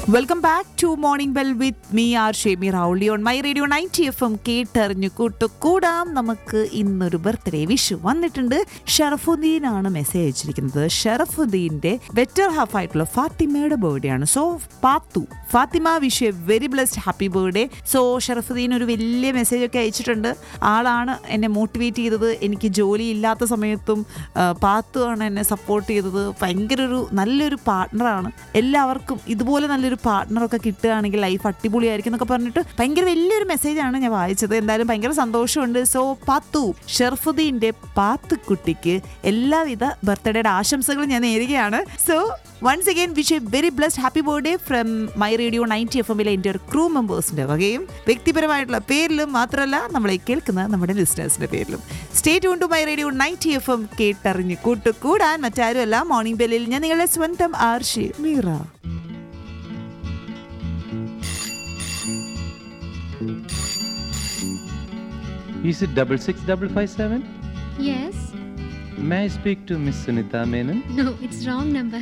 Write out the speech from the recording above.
Welcome back to Morning Bell with me R Shemi Rauly on My Radio ninety F M കേട്ടറിഞ്ഞു കൂട്ടുകൂടാം നമുക്ക് ഇന്നൊരു birthday Vishu വന്നിട്ടുണ്ട് ഷറഫുദ്ദീൻ ആണ് മെസ്സേജ് അയച്ചിരിക്കുന്നത് ഷറഫുദ്ദീന്റെ ബെറ്റർ ഹാഫ് ആയിട്ടുള്ള ഫാത്തിമയുടെ ബർത്ത്ഡേ ആണ് so Pathu Fathima wish a very blessed happy birthday so Sharafuddin ഒരു വലിയ മെസ്സേജ് ഒക്കെ അയച്ചിട്ടുണ്ട് ആളാണ് എന്നെ മോട്ടിവേറ്റ് ചെയ്തത് എനിക്ക് ജോലി ഇല്ലാത്ത സമയത്തും ആ, പാത്തു ആണ് എന്നെ സപ്പോർട്ട് ചെയ്തത് ഭയങ്കര ഒരു നല്ലൊരു പാർട്ട്ണറാണ് എല്ലാവർക്കും ഇതുപോലെ നല്ലൊരു പാർട്ട്ണറൊക്കെ കിട്ടുകയാണെങ്കിൽ ലൈഫ് അടിപൊളിയായിരിക്കും എന്നൊക്കെ പറഞ്ഞിട്ട് ഭയങ്കര വലിയൊരു മെസ്സേജാണ് ഞാൻ വായിച്ചത് എന്തായാലും ഭയങ്കര സന്തോഷമുണ്ട് സോ പാത്തു ഷെർഫുദ്ദീൻ്റെ പാത്തുക്കുട്ടിക്ക് എല്ലാവിധ ബർത്ത്ഡേയുടെ ആശംസകളും ഞാൻ നേരുകയാണ് so once again wish a very blessed happy birthday from My Radio ninety F എമ്മിലെ എൻ്റെ ഒരു ക്രൂ മെമ്പേഴ്സിൻ്റെ വകയും വ്യക്തിപരമായിട്ടുള്ള പേരിലും മാത്രമല്ല നമ്മളെ കേൾക്കുന്ന നമ്മുടെ ലിസ്റ്റേഴ്സിൻ്റെ പേരിലും stay tune to My Radio ninety F M കേട്ടറിഞ്ഞ് കൂട്ടുകൂടാൻ മറ്റാരുമല്ല മോർണിംഗ് ബെല്ലിൽ ഞാൻ നിങ്ങളുടെ സ്വന്തം Arshi Meera Is it double six double five seven? Yes. May I speak to Miss Sunita Menon? No, it's wrong number.